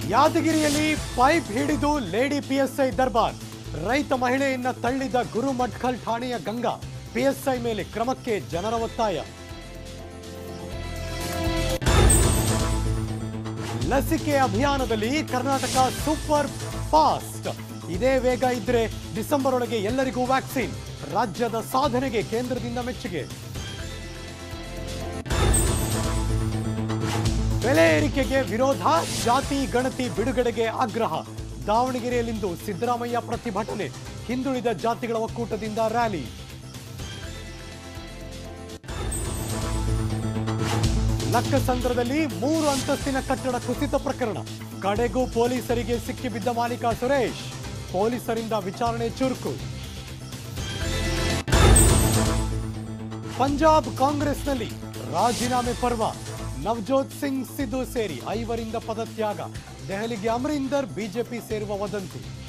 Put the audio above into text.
ಯಾದಗಿರಿಯಲ್ಲಿ ಪೈಪ್ ಹಿಡಿದು lady PSI ದರ್ಬಾರ್ ರೈತ ಮಹಿಳೆಯನ್ನ ತಳ್ಳಿದ ಗುರುಮಠ್ಕಲ್ ಠಾಣೆಯ ಗಂಗಾ ಪಿಎಸ್ಐ ಮೇಲೆ ಕ್ರಮಕ್ಕೆ ಜನರ ಒತ್ತಾಯ ಲಸಿಕೆ ಅಭಿಯಾನದಲ್ಲಿ ಕರ್ನಾಟಕ ಸೂಪರ್ ಫಾಸ್ಟ್ ಇದೇ ವೇಗ ಇದ್ರೆ ಡಿಸೆಂಬರ್ ಒಳಗೆ ಎಲ್ಲರಿಗೂ ವ್ಯಾಕ್ಸಿನ್ ರಾಜ್ಯದ ಸಾಧನೆಗೆ ಕೇಂದ್ರದಿಂದ ಮೆಚ್ಚುಗೆ ಬೆಲೆ ಏರಿಕೆಗೆ ವಿರೋಧ ಜಾತಿ ಗಣತಿ ಬಿಡುಗಡೆಗೆ ಆಗ್ರಹ ದಾವಣಗೆರೆಯಲ್ಲಿಂದು ಸಿದ್ದರಾಮಯ್ಯ ಪ್ರತಿಭಟನೆ ಹಿಂದುಳಿದ ಜಾತಿಗಳ ಒಕ್ಕೂಟದಿಂದ ರ್ಯಾಲಿ ಲಕ್ಕಸಂದ್ರದಲ್ಲಿ ಮೂರು ಅಂತಸ್ತಿನ ಕಟ್ಟಡ ಕುಸಿತ ಪ್ರಕರಣ ಕಡೆಗೂ ಪೊಲೀಸರಿಗೆ ಸಿಕ್ಕಿಬಿದ್ದ ಮಾಲೀಕ ಸುರೇಶ್ ಪೊಲೀಸರಿಂದ ವಿಚಾರಣೆ ಚುರುಕು ಪಂಜಾಬ್ ಕಾಂಗ್ರೆಸ್ನಲ್ಲಿ ರಾಜೀನಾಮೆ ಪರ್ವ ನವಜೋತ್ ಸಿಂಗ್ ಸಿಧು ಸೇರಿ ಐವರಿಂದ ಪದತ್ಯಾಗ ದೆಹಲಿಗೆ ಅಮರೀಂದರ್ ಬಿಜೆಪಿ ಸೇರುವ ವದಂತಿ